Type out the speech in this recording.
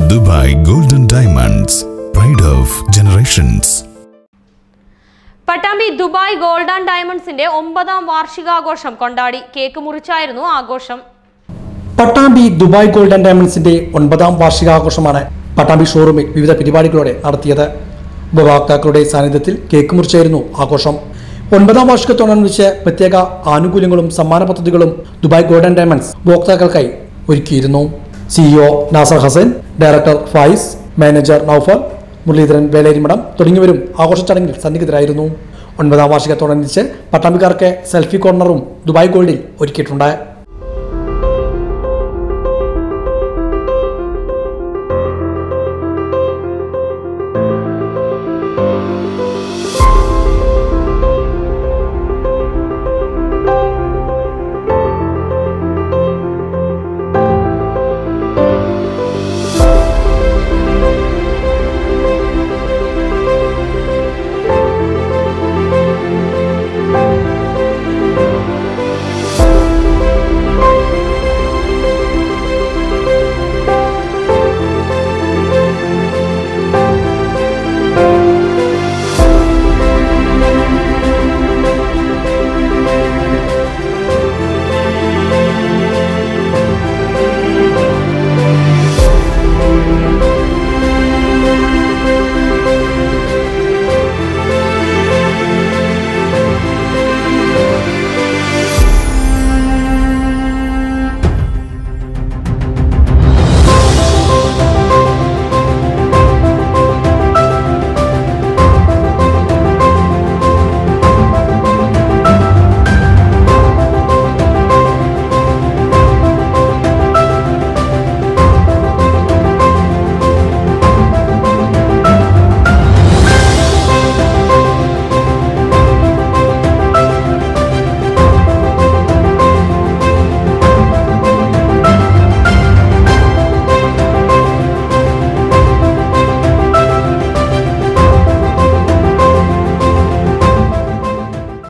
Dubai golden diamonds pride of generations Pattambi Dubai gold and ഡയമണ്ട്സിന്റെ ഒമ്പതാം വാർഷികാഘോഷം കൊണ്ടാടി കേക്ക് മുറിച്ചായിരുന്നു ആഘോഷം പട്ടാമ്പി ദുബായ് ഗോൾഡ് ആൻഡ് ഡയമണ്ട്സിന്റെ ഒൻപതാം വാർഷികാഘോഷമാണ് പട്ടാമ്പി ഷോറൂമിൽ വിവിധ പരിപാടികളോടെ നടത്തിയത് ഉപഭോക്താക്കളുടെ സാന്നിധ്യത്തിൽ കേക്ക് മുറിച്ചായിരുന്നു ആഘോഷം ഒൻപതാം വാർഷികത്തോടനുബന്ധിച്ച് പ്രത്യേക ആനുകൂല്യങ്ങളും സമ്മാന പദ്ധതികളും ദുബായ് ഗോൾഡ് ആൻഡ് ഡയമണ്ട്സ് ഉപഭോക്താക്കൾക്കായി ഒരുക്കിയിരുന്നു CEO Nasar Hasan director Fayis manager Noufal Muraleedharan Velerimadham തുടങ്ങിയവരും ആഘോഷ ചടങ്ങിൽ സന്നിഹിതരായിരുന്നു ഒൻപതാം വാർഷികത്തോടനുബന്ധിച്ച് പട്ടാമ്പിക്കാർക്ക് സെൽഫി കോർണറും ദുബായ് ഗോൾഡിൽ ഒരുക്കിയിട്ടുണ്ട്